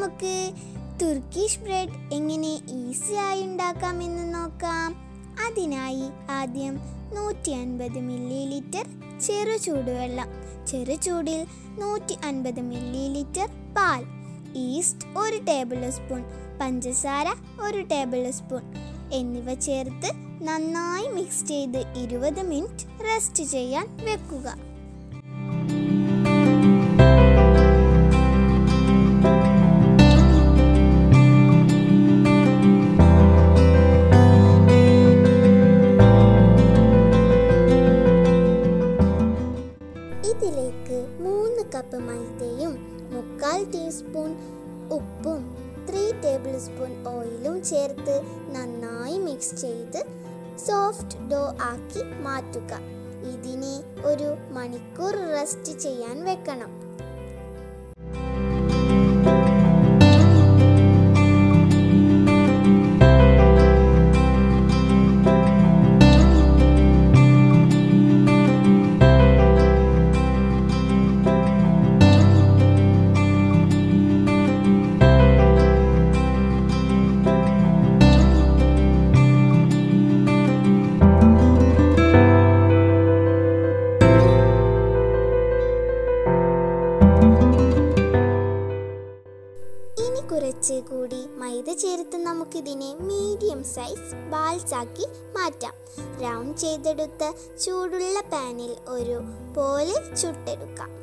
നമുക്ക് Turkish bread എങ്ങനെ ഈസിയായി ഉണ്ടാക്കാമെന്ന് നോക്കാം അതിനായി ആദ്യം നൂറ്റി അൻപത് മില്ലി ലിറ്റർ ചെറു ചൂടുവെള്ളം ചെറു ചൂടിൽ നൂറ്റി അൻപത് മില്ലി ലിറ്റർ പാൽ ഈസ്റ്റ് ഒരു ടേബിൾ സ്പൂൺ പഞ്ചസാര ഒരു ടേബിൾ സ്പൂൺ എന്നിവ ചേർത്ത് നന്നായി മിക്സ് ചെയ്ത് ഇരുപത് മിനിറ്റ് റെസ്റ്റ് ചെയ്യാൻ വെക്കുക ഇതിലേക്ക് മൂന്ന് കപ്പ് മൈദയും മുക്കാൽ ടീസ്പൂൺ ഉപ്പും ത്രീ ടേബിൾ സ്പൂൺ ഓയിലും ചേർത്ത് നന്നായി മിക്സ് ചെയ്ത് സോഫ്റ്റ് ഡോ ആക്കി മാറ്റുക ഇതിനെ ഒരു മണിക്കൂർ റെസ്റ്റ് ചെയ്യാൻ വെക്കണം ഇനി കുറച്ച് കൂടി മൈദ ചേർത്ത് നമുക്കിതിനെ മീഡിയം സൈസ് ബാൾസ് ആക്കി മാറ്റാം റൗണ്ട് ചെയ്തെടുത്ത ചൂടുള്ള പാനിൽ ഒരു പോലെ ചുട്ടെടുക്കാം